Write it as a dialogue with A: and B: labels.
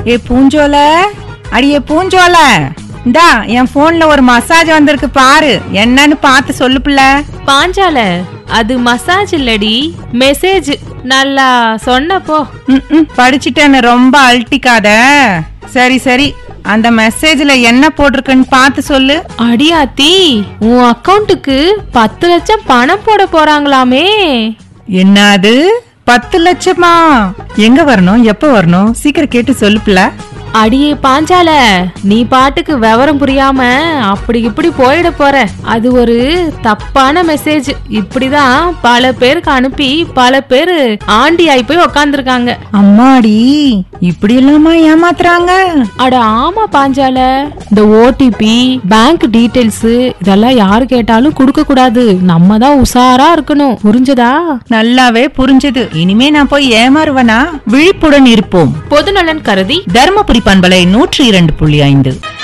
A: ஏ பூஞ்சோல அடியே பூஞ்சோல இந்தா என் போன்ல ஒரு மசாஜ் வந்திருக்கு பாரு என்னன்னு பார்த்து சொல்லு புள்ள
B: பாஞ்சால அது மசாஜ் இல்லடி மெசேஜ் நல்லா சொன்னப்போ
A: ம், ம், படிச்சுட்டேன்னு ரொம்ப அழட்டிக்காத சரி சரி அந்த மெசேஜ்ல என்ன போட்டிருக்குன்னு பார்த்து சொல்லு
B: அடியாத்தி உன் அக்கவுண்ட்டுக்கு பத்து லட்சம் பணம் போட போறாங்களாமே
A: என்னது பத்து லட்சமா எங்க வரணும் எப்ப வரணும் சீக்கிரம் கேட்டு சொல்லு புள்ள
B: அடியே பாஞ்சால நீ பாட்டுக்கு விவரம் புரியாம அப்படி இப்படி போயிட போற அது ஒரு தப்பான மெசேஜ் இப்படிதான் பல பேருக்கு அனுப்பி பல பேரு ஆண்டி ஆயி போய் உக்காந்துருக்காங்க
A: அம்மாடி இப்படி எல்லாமா ஏமாத்துறாங்க
B: அட ஆமா பாஞ்சால இந்த ஓடிபி பேங்க் டீடைல்ஸ் இதெல்லாம் யாரு கேட்டாலும் கொடுக்க கூடாது நம்ம தான் உஷாரா இருக்கணும் புரிஞ்சதா
A: நல்லாவே புரிஞ்சது இனிமே நான் போய் ஏமாறுவனா விழிப்புடன் இருப்போம்
B: பொதுநலன் கருதி
A: தர்மபுரி பண்பலை நூற்றி இரண்டு புள்ளி ஐந்து